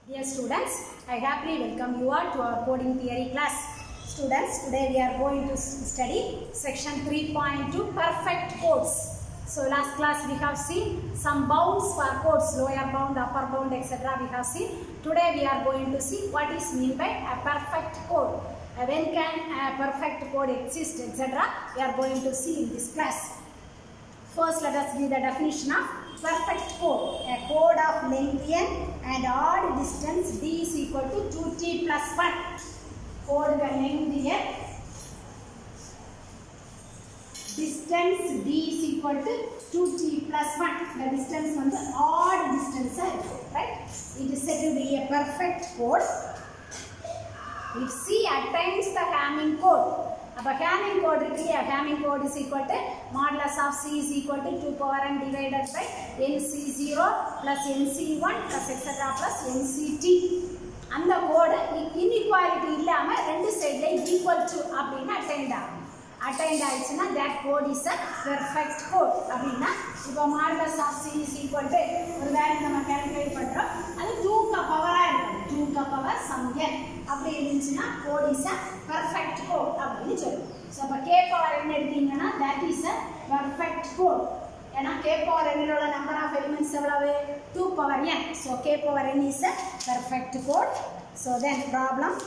Dear students, I happily welcome you all to our coding theory class. Students, today we are going to s- study section 3.2 perfect codes. So last class we have seen some bounds for codes, lower bound, upper bound, etc. We have seen. Today we are going to see what is mean by a perfect code. Uh, When can a perfect code exist, etc. We are going to see in this class. First, let us give the definition of perfect code. A code of length n and odd distance d is equal to 2t plus 1. Code the length n. Distance d is equal to 2t plus 1. The distance வந்து odd distance ஆ இருக்கு, right? It is said to be a perfect code. If C attains the Hamming code, அப்ப Hamming code இருக்கு இல்லையா Hamming code is equal to modulus of C is equal to 2 power n divided by NC0 plus NC1 plus etc plus NCT அந்த கோடு inequality இல்லாம ரெண்டு சைடுல equal to அப்படின்னு attained ஆகும் attained ஆயிடுச்சுன்னா that code is a perfect code அப்படின்னா இப்போ modulus of C is equal to ஒரு வேல்யூ நம்ம கால்குலேட் பண்ணுறோம் அது டூ க பவராக இருக்கும் டூ க பவர் சம் என் அப்படி இருந்துச்சுன்னா code is a perfect code அப்படின்னு சொல்லுவோம் ஸோ அப்போ கே பவர் என்ன எடுத்தீங்கன்னா that is a perfect code ஏன்னா கே பவர் என்னோட நம்பர் ஆஃப் எலிமெண்ட்ஸ் எவ்வளவு two power n so k power n is a perfect code so then problem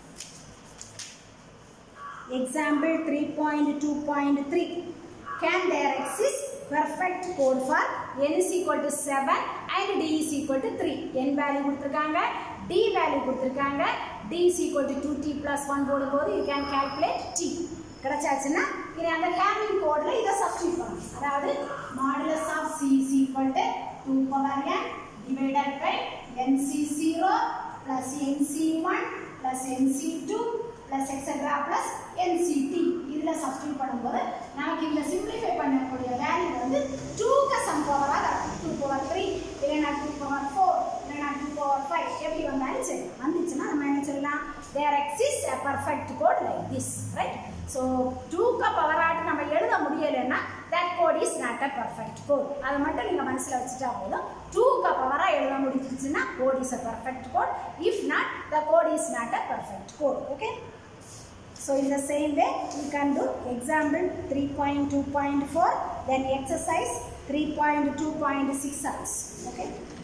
Example 3.2.3 Can there exist perfect code for n is equal to 7 and d is equal to 3 n value கொடுத்திருக்காங்க d value கொடுத்திருக்காங்க d is equal to 2t plus 1 போடும்போது you can calculate t கிடைச்சாச்சுன்னா இனி அந்த Hamming கோட்ல இதை substitute பண்ணணும் அதாவது modulus of c is equal to 2 power n divided by nc0 plus nc1 plus nc2 plus etc plus nct இதுல substitute பண்ணும்போது நமக்கு இந்த சிம்பிளிஃபை பண்ணக்கூடிய வேல்யூ வந்து 2 க்கு சம் பவரா வரும் 2 பவர் 3 இல்லைனா 2 பவர் 4 இல்லைனா 2 பவர் 5 எப்படி வந்தாலும் சரி வந்துச்சுன்னா நம்ம என்ன சொல்லலாம் there exists a perfect code like this right so 2 க்கு பவர் ஆட்டு நம்ம எழுத முடியலைன்னா that code is not a perfect code அதை மட்டும் நீங்க மனசுல வச்சுட்டா போதும் 2 க்கு பவரா எழுத முடிஞ்சிச்சுன்னா code is a perfect code if not the code is not a perfect code okay so in the same way, we can do example 3.2.4, then exercise 3.2.6 hours. Okay.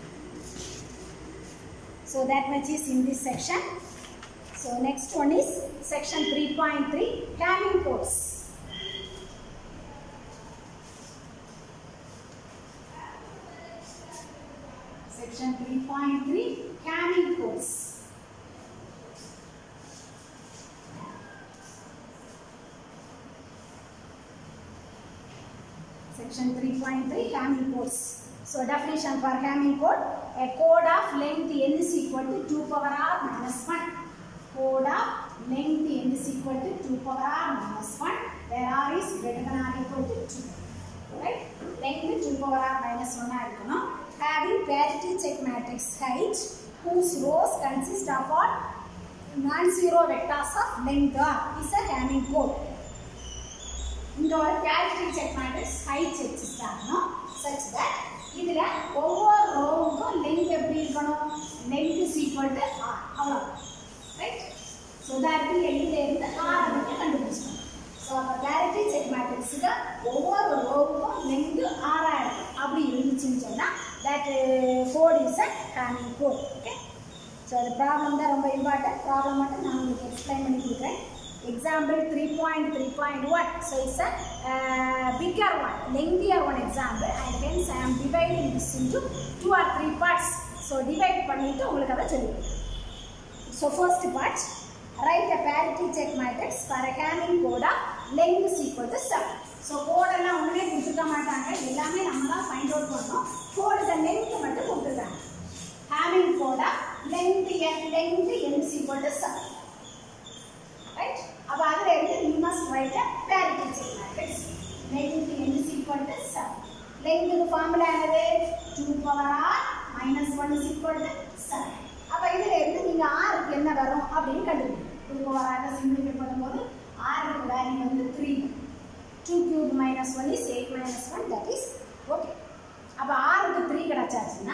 So that much is in this section. So next one is section 3.3, Hamming codes. Section 3.3, Hamming codes. Section 3.3 Hamming codes. So definition for Hamming code, a code of length n is equal to 2 power r minus 1. Code of length n is equal to 2 power r minus 1 where r is greater than or equal to 2. Right? Length 2 power r minus 1 ஆ இருக்கணும். Having parity check matrix height whose rows consist of all non-zero vectors of length r is a Hamming code. இங்க ஒரு கேரக்டரி check matrix ஹைட் exist ஆகணும் such that இதுல ஒவ்வொரு ரோவுக்கும் length எப்படி இருக்கணும் length is equal to r அவ்வளோ ரைட் ஸோ உதாரணத்துக்கு எண்ணில இருந்து ஆர் வரைக்கும் கண்டுபிடிச்சிட்டோம் ஸோ அப்போ கேரக்டரி செக் மேட்ரிக்ஸுக்கு ஒவ்வொரு ரோவுக்கும் லென்த் ஆறாக இருக்கும் அப்படி இருந்துச்சுன்னு சொன்னால் that code is a Hamming code okay so அது ப்ராப்ளம் தான் ரொம்ப இம்பார்ட்டன்ட் ப்ராப்ளம் மட்டும் நான் உங்களுக்கு எக்ஸ்பிளைன் பண்ணி கொடுக்குறேன் example 3.3.1 so it's a uh, bigger one lengthier one example and hence i am dividing this into two or three parts so divide பண்ணிட்டு உங்களுக்கு அதை சொல்லுவேன் so first part write a parity check matrix for a Hamming code of length is equal to 7 so code எல்லாம் ஒண்ணுமே கொடுத்துக்க மாட்டாங்க எல்லாமே நம்ம தான் ஃபைண்ட் அவுட் பண்ணணும் கோடு லென்த் மட்டும் கொடுத்துருக்காங்க Hamming code of length n length n is equal to 7 right அப்ப அதுல இருந்து you must write a parity check matrix length n is equal to 7 length க்கு ஃபார்முலா என்னது 2 power r minus 1 is equal to 7 அப்ப இதுல இருந்து நீங்க r க்கு என்ன வரும் அப்படின்னு கண்டுபிடிக்கணும் 2 power r சிம்பிளிஃபை பண்ணும்போது r க்கு வேல்யூ வந்து 3 2 cube minus 1 is 8 minus 1 that is okay அப்ப r க்கு 3 கிடைச்சாச்சுன்னா அப்ப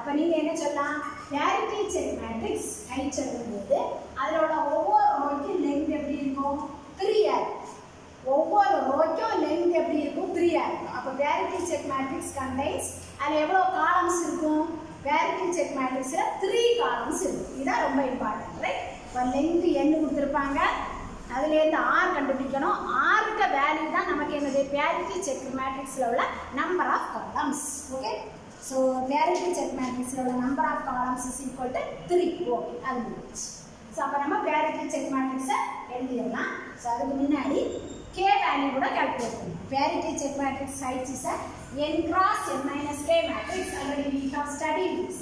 அப்போ நீங்கள் என்ன சொல்லலாம் பேரிட்டி செக் மேட்ரிக்ஸ் ஹைட் எழுதும்போது அதோட ஒவ்வொரு ரோய்க்கும் லெங்க் எப்படி இருக்கும் த்ரீ ஆர் ஒவ்வொரு ரோய்க்கும் லெங்க் எப்படி இருக்கும் த்ரீ ஆர் இருக்கும் அப்போ பேரிட்டி செக் மேட்ரிக்ஸ் கண்டைன்ஸ் அதில் எவ்வளோ காலம்ஸ் இருக்கும் பேரிட்டி செக் மேட்ரிக்ஸில் த்ரீ காலம்ஸ் இருக்கும் இதுதான் ரொம்ப இம்பார்ட்டன்ட் ரைட் இப்போ லெங்க் என்ன கொடுத்துருப்பாங்க அதுலேருந்து ஆர் கண்டுபிடிக்கணும் ஆறுக்கு வேல்யூ தான் நமக்கு என்னது பேரிட்டி செக் மேட்ரிக்ஸில் உள்ள number of columns okay so parity check மேட்ரிக்ஸில் உள்ள number of columns is equal to three okay அது முடிஞ்சு ஸோ அப்போ நம்ம பேரிட்டி செக் மேட்ரிக்ஸை எழுதிடலாம் ஸோ அதுக்கு முன்னாடி கே வேல்யூ கூட கால்குலேட் பண்ணணும் parity check matrix heights is n cross n minus k matrix already we have studied this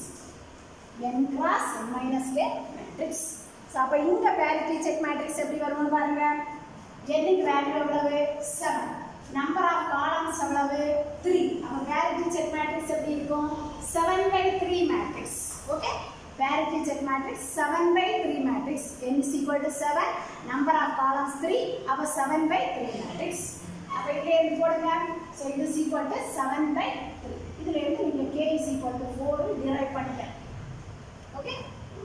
n cross n minus k matrix so அப்போ இந்த பேரிட்டி செக் மேட்ரிக்ஸ் எப்படி வரும்னு பாருங்க n வேல்யூ எவ்வளவு 7 number of columns எவ்வளவு 3 அப்போ parity check matrix எப்படி இருக்கும் 7 by 3 matrix okay parity check matrix 7 by 3 matrix n is equal to 7 number of columns 3 அப்ப 7 by 3 matrix அப்ப இதுல இருந்து போடுங்க so இது is equal to 7 by 3 இதுல இருந்து நீங்க k is equal to 4 derive பண்ணிட்டேன் ஓகே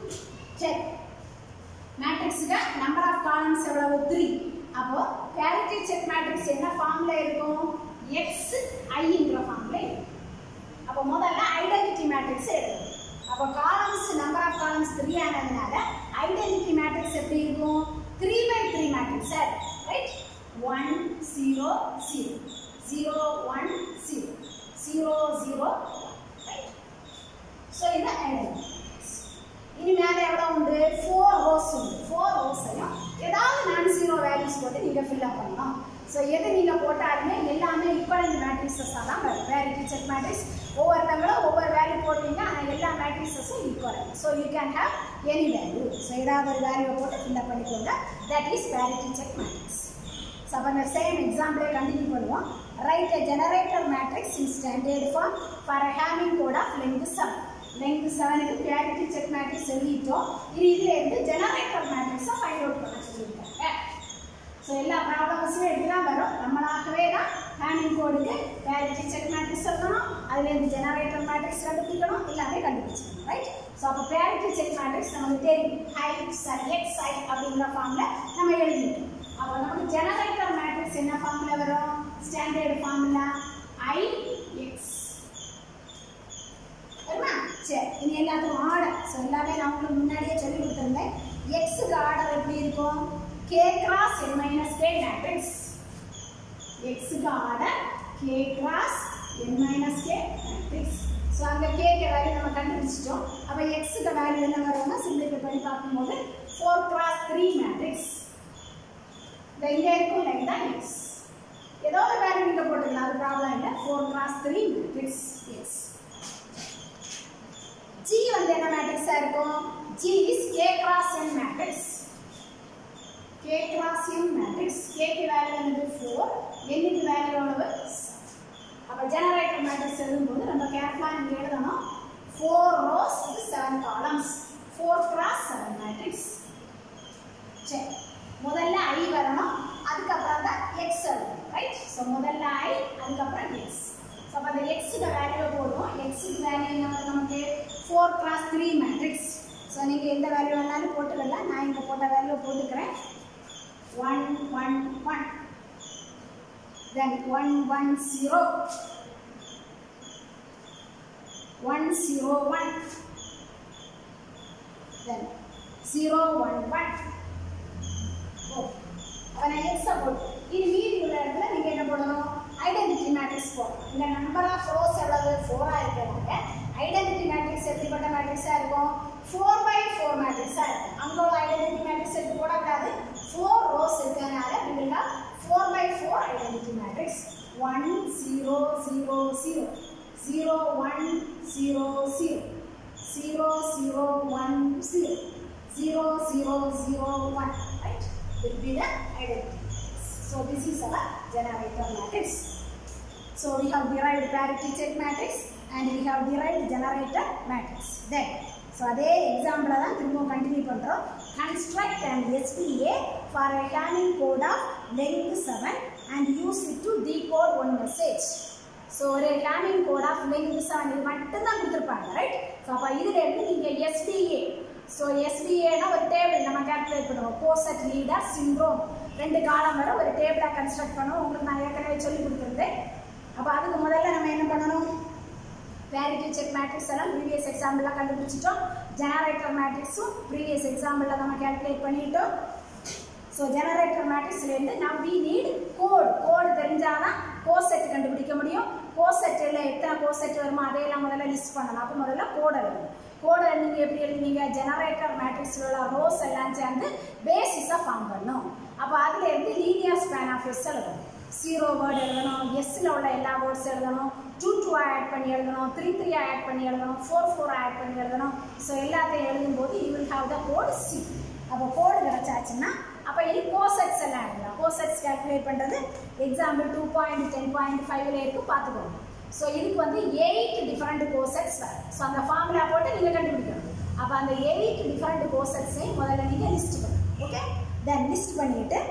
சரி மேட்ரிக்ஸ்க்கு நம்பர் ஆஃப் காலம்ஸ் எவ்வளவு 3 அப்போ parity check matrix என்ன ஃபார்ம்ல இருக்கும் x i ங்கற ஃபார்ம்ல இருக்கும் அப்போ முதல்ல ஐடென்டிட்டி மேட்ரிக்ஸ் எழுதணும் அப்போ columns number of columns three ஆனதுனால ஐடென்டிட்டி மேட்ரிக்ஸ் எப்படி இருக்கும் three by three matrix right one zero zero zero one zero zero zero right so இது ஐடென்டிட்டி இனி மேலே எவ்வளோ உண்டு ஃபோர் ரோஸ் உண்டு ஃபோர் ரோஸையும் ஏதாவது நான் ஜீரோ வேல்யூஸ் போட்டு நீங்கள் ஃபில்அப் பண்ணணும் ஸோ எது நீங்கள் போட்டாலுமே எல்லாமே ஈக்குவலண்ட் மேட்ரிக்ஸஸாக தான் வரும் வேரிட்டி செக் மேட்ரிக்ஸ் ஒவ்வொருத்தங்களும் ஒவ்வொரு வேல்யூ போடுவீங்க ஆனால் எல்லா மேட்ரிக்ஸஸும் equivalent so you can have any value so ஏதாவது ஒரு வேல்யூவை போட்டு ஃபில்அப் பண்ணிக்கோங்க that is parity check matrix so அப்போ அந்த சேம் எக்ஸாம்பிளே கண்டினியூ பண்ணுவோம் right a generator matrix in standard form for a Hamming code of length 7 length 7 க்கு parity check matrix எழுதிட்டோம் இனி இதுல இருந்து generator matrix ஃபைண்ட் அவுட் பண்ண சொல்லியிருக்காங்க ஸோ எல்லா ப்ராப்ளம்ஸும் எப்படி தான் வரும் நம்மளாகவே தான் ஹேண்டிங் கோடுக்கு பேரிட்டி செக் மேட்ரிக்ஸ் சொல்லணும் அதுலேருந்து ஜெனரேட்டர் மேட்ரிக்ஸ் கண்டுபிடிக்கணும் எல்லாமே கண்டுபிடிச்சிக்கணும் ரைட் ஸோ அப்போ பேரிட்டி செக் மேட்ரிக்ஸ் நமக்கு தெரியும் ஹை சார் எக்ஸ் ஐ அப்படிங்கிற ஃபார்மில் நம்ம எழுதிட்டோம் அப்போ நமக்கு ஜெனரேட்டர் மேட்ரிக்ஸ் என்ன ஃபார்மில் வரும் ஸ்டாண்டர்ட் ஃபார்முலா ஐ எக்ஸ் வருமா சரி இனி எல்லாத்துக்கும் ஆர்டர் ஸோ எல்லாமே நான் உங்களுக்கு முன்னாடியே சொல்லி கொடுத்துருந்தேன் எக்ஸுக்கு ஆர்டர் எப்படி இருக்கும் k cross n minus k matrix எக்ஸுக்கு order k cross n minus k matrix so அங்கே கேக்கு வேல்யூ நம்ம கண்டுபிடிச்சிட்டோம் அப்போ எக்ஸுக்கு வேல்யூ என்ன வரும்னா சிம்பிளிஃபை பண்ணி பார்க்கும்போது ஃபோர் கிராஸ் த்ரீ மேட்ரிக்ஸ் இந்த இங்கே இருக்கும் லைக் தான் எக்ஸ் ஏதோ ஒரு வேல்யூ நீங்கள் போட்டுக்கலாம் அது ப்ராப்ளம் இல்லை four cross three matrix X G வந்து என்ன மேட்ரிக்ஸா இருக்கும் G is k cross n matrix k cross n matrix கேக்கு வேல்யூ வந்து ஃபோர் என்னுக்கு வேல்யூ எவ்வளவு அப்போ ஜெனரேட்டர் மேட்ரிக்ஸ் எழுதும்போது நம்ம கேர்ஃபுல்லாக நீங்கள் எழுதணும் ஃபோர் ரோஸ் இது seven columns four cross seven matrix சரி முதல்ல ஐ வரணும் அதுக்கப்புறம் தான் எக்ஸ் எழுதணும் ரைட் ஸோ முதல்ல ஐ அதுக்கப்புறம் எக்ஸ் ஸோ அப்போ அந்த எக்ஸுக்கு வேல்யூ போடுவோம் எக்ஸுக்கு வேல்யூ என்ன வரும் நமக்கு four cross three matrix so நீங்கள் எந்த வேல்யூ வேணாலும் போட்டுக்கலாம் நான் இங்கே போட்ட வேல்யூ போட்டுக்கிறேன் one one one then one one zero one zero one then zero one one ஓ அப்போ நான் எக்ஸை போட்டு இனி மீதி உள்ள இடத்துல நீங்கள் என்ன போடணும் ஐடென்டிட்டி மேட்ரிக்ஸ் போடணும் இந்த நம்பர் ஆஃப் ரோஸ் எவ்வளவு ஃபோராக இருக்கிறவங்க ஐடென்டிட்டி மேட்ரிக்ஸ் எப்படிப்பட்ட மேட்ரிக்ஸாக இருக்கும் ஃபோர் பை ஃபோர் மேட்ரிக்ஸாக இருக்கும் அங்கே உள்ள ஐடென்டிட்டி மேட்ரிக்ஸ் எடுத்து போடக்கூடாது ஃபோர் ரோஸ் இருக்கிறதுனால இப்படின்னா four by four identity matrix one zero zero zero zero one zero zero zero zero one zero zero zero zero one right will be the identity matrix. so this is our generator matrix so we have derived parity check matrix and we have derived generator matrix then so அதே எக்ஸாம்பிள தான் திரும்ப continue பண்றோம் construct an SPA for a Hamming code of length 7 and use it to decode one message so ஒரு Hamming code of length seven இது மட்டும்தான் கொடுத்துருப்பாங்க right so அப்போ இதில் இருந்து நீங்கள் எஸ்டிஏ ஸோ எஸ்டிஏனா ஒரு டேபிள் நம்ம கேல்குலேட் பண்ணுவோம் கோசட் லீடர் சிண்ட்ரோம் ரெண்டு காலம் வரை ஒரு டேபிளாக கன்ஸ்ட்ரக்ட் பண்ணுவோம் உங்களுக்கு நான் ஏற்கனவே சொல்லி கொடுத்துருந்தேன் அப்போ அதுக்கு முதல்ல நம்ம என்ன பண்ணணும் வேரிட்டி செக் மேட்ரிக்ஸ் எல்லாம் ப்ரீவியஸ் எக்ஸாம்பிளாக கண்டுபிடிச்சிட்டோம் ஜெனரேட்டர் மேட்ரிக்ஸும் ப்ரீவியஸ் எக்ஸாம்பிளில் நம்ம கேல்குலேட் பண்ணிட்டோம் ஸோ ஜெனரேட்டர் மேட்ரிக்ஸ்லேருந்து நான் வி நீட் கோட் கோடு தெரிஞ்சாதான் கோசெட் கண்டுபிடிக்க முடியும் கோசெட்டில் எத்தனை கோசெட் வருமோ அதையெல்லாம் முதல்ல லிஸ்ட் பண்ணலாம் அப்போ முதல்ல கோடை எழுதணும் கோடை நீங்கள் எப்படி எழுதுவீங்க ஜெனரேட்டர் மேட்ரிக்ஸில் உள்ள ரோஸ் எல்லாம் சேர்ந்து பேசிஸாக ஃபார்ம் பண்ணும் அப்போ அதுலேருந்து லீனியர் ஸ்பேன் ஆஃப் எஸ் எழுதணும் ஜீரோ வேர்டு எழுதணும் எஸ்ஸில் உள்ள எல்லா வேர்ட்ஸ் எழுதணும் டூ டூ ஆட் பண்ணி எழுதணும் த்ரீ த்ரீ ஆட் பண்ணி எழுதணும் ஃபோர் ஃபோர் ஆட் பண்ணி எழுதணும் ஸோ எல்லாத்தையும் எழுதும்போது you will have the code C அப்போ கோடு கிடச்சாச்சுன்னா அப்போ இனி கோசெட்ஸ் எல்லாம் எழுதலாம் கோசெட்ஸ் கால்குலேட் பண்ணுறது example two point ten point ஃபைவ்ல இருக்கு பார்த்துக்கோங்க ஸோ இதுக்கு வந்து எயிட் டிஃப்ரெண்ட் கோசெட்ஸ் வரும் ஸோ அந்த ஃபார்முலா போட்டு நீங்கள் கண்டுபிடிக்கணும் அப்போ அந்த எயிட் டிஃப்ரெண்ட் கோசெட்ஸையும் முதல்ல நீங்கள் லிஸ்ட் பண்ணணும் ஓகே தென் லிஸ்ட் பண்ணிவிட்டு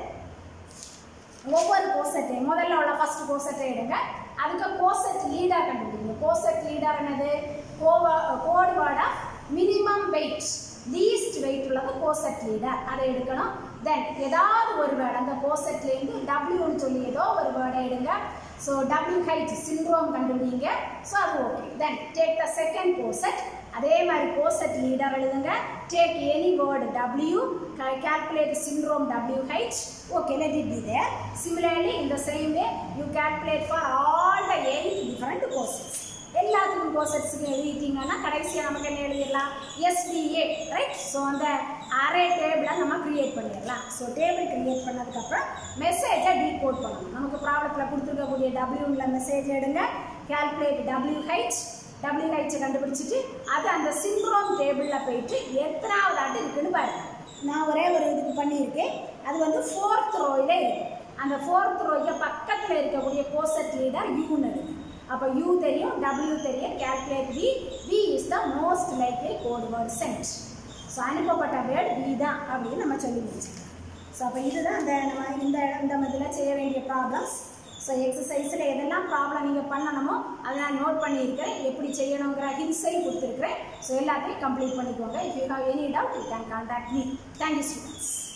ஒவ்வொரு கோசெட்டையும் முதல்ல உள்ள ஃபர்ஸ்ட் கோசெட்டை எடுங்க அதுக்கு கோசெட் லீடர் கண்டுபிடிங்க கோசெட் லீடர் என்னது code word of minimum weight least weight உள்ளது கோசெட் லீடர் அதை எடுக்கணும் தென் ஏதாவது ஒரு வேர்டு அந்த கோசெட்லேருந்து டபிள்யூன்னு சொல்லி ஏதோ ஒரு வேர்டை எடுங்க ஸோ டபிள்யூ ஹைட் சிண்ட்ரோம் கண்டுபிடிங்க ஸோ அது okay then take the second coset அதே மாதிரி கோசெட் லீடர் எழுதுங்க take any word W calculate syndrome WH. Okay, let it be there. Similarly, in the same way, you calculate for all the eight different courses. எல்லாத்துக்கும் கோர்சஸ்க்கு எழுதிட்டீங்கன்னா கடைசியாக நமக்கு என்ன எழுதிடலாம் STA right so அந்த array டேபிளை நம்ம create பண்ணிடலாம் ஸோ டேபிள் கிரியேட் பண்ணதுக்கப்புறம் மெசேஜை டீகோட் பண்ணணும் நமக்கு ப்ராப்ளத்தில் கொடுத்துருக்கக்கூடிய டபிள்யூவில் மெசேஜ் எடுங்க calculate WH WH கண்டுபிடிச்சிட்டு அது அந்த சிண்ட்ரோம் டேபிளில் போயிட்டு எத்தனாவது ஆட்டு இருக்குன்னு பாருங்க நான் ஒரே ஒரு இதுக்கு பண்ணியிருக்கேன் அது வந்து ஃபோர்த் ரோயில் இருக்கு அந்த ஃபோர்த் ரோய்க்கு பக்கத்தில் இருக்கக்கூடிய கோசட் லீடர் யூன்னு இருக்கு அப்போ யூ தெரியும் டபிள்யூ தெரியும் calculate V V is the most likely code word sent so அனுப்பப்பட்ட வேர்டு வி தான் அப்படின்னு நம்ம சொல்லி முடிச்சுக்கலாம் ஸோ அப்போ இதுதான் அந்த நம்ம இந்த இந்த இதில் செய்ய வேண்டிய ப்ராப்ளம்ஸ் ஸோ எக்ஸசைஸில் எதெல்லாம் ப்ராப்ளம் நீங்கள் பண்ணணுமோ அதை நான் நோட் பண்ணியிருக்கிறேன் எப்படி செய்யணுங்கிற ஹின்ஸையும் கொடுத்துருக்குறேன் ஸோ எல்லாத்தையும் கம்ப்ளீட் பண்ணிக்கோங்க if you have any doubt you can contact me thank you students